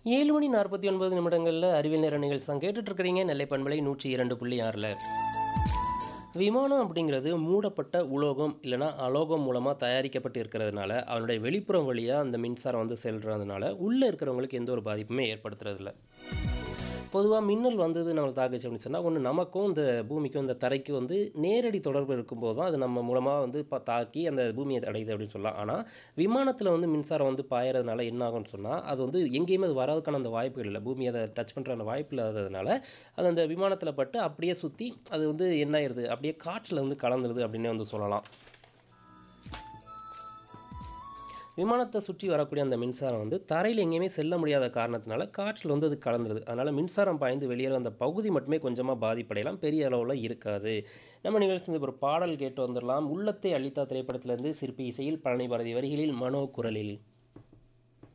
ஏழு மணி நாற்பத்தி ஒன்பது நிமிடங்களில் அறிவியல் நேர நிகழ்ச்சி கேட்டுட்டு இருக்கிறீங்க நெல்லை பண்பலை நூற்றி இரண்டு புள்ளி ஆறில் விமானம் அப்படிங்கிறது மூடப்பட்ட உலோகம் இல்லைனா அலோகம் மூலமாக தயாரிக்கப்பட்டு இருக்கிறதுனால அதனுடைய வெளிப்புறம் வழியாக அந்த மின்சாரம் வந்து செல்றதுனால உள்ளே இருக்கிறவங்களுக்கு எந்த ஒரு பாதிப்புமே ஏற்படுத்துறதில்ல பொதுவாக மின்னல் வந்தது நம்மளை தாக்குச்சு அப்படின்னு சொன்னால் ஒன்று நமக்கும் இந்த பூமிக்கும் இந்த தரைக்கு வந்து நேரடி தொடர்பு இருக்கும்போது தான் அது நம்ம மூலமாக வந்து ப தாக்கி அந்த பூமியை அடையுது அப்படின்னு சொல்லலாம் ஆனால் விமானத்தில் வந்து மின்சாரம் வந்து பாயறதுனால என்ன ஆகும்னு சொன்னால் அது வந்து எங்கேயுமே அது வரதுக்கான அந்த வாய்ப்புகள் இல்லை பூமி அதை டச் பண்ணுற அந்த வாய்ப்பு இல்லாததுனால அது அந்த விமானத்தில் பட்டு அப்படியே சுற்றி அது வந்து என்ன ஆயிடுது அப்படியே காற்றில் வந்து கலந்துருது அப்படின்னே வந்து சொல்லலாம் விமானத்தை சுற்றி வரக்கூடிய அந்த மின்சாரம் வந்து தரையில் எங்கேயுமே செல்ல முடியாத காரணத்தினால காற்றில் வந்து அது கலந்துருது அதனால் மின்சாரம் பாய்ந்து வெளியேற அந்த பகுதி மட்டுமே கொஞ்சமாக பாதிப்படையலாம் பெரிய அளவில் இருக்காது நம்ம நிகழ்ச்சி ஒரு பாடல் கேட்டு வந்துடலாம் உள்ளத்தை அளித்தா திரைப்படத்திலேருந்து சிற்பி இசையில் பழனி பாரதி வரிகளில் மனோ குரலில்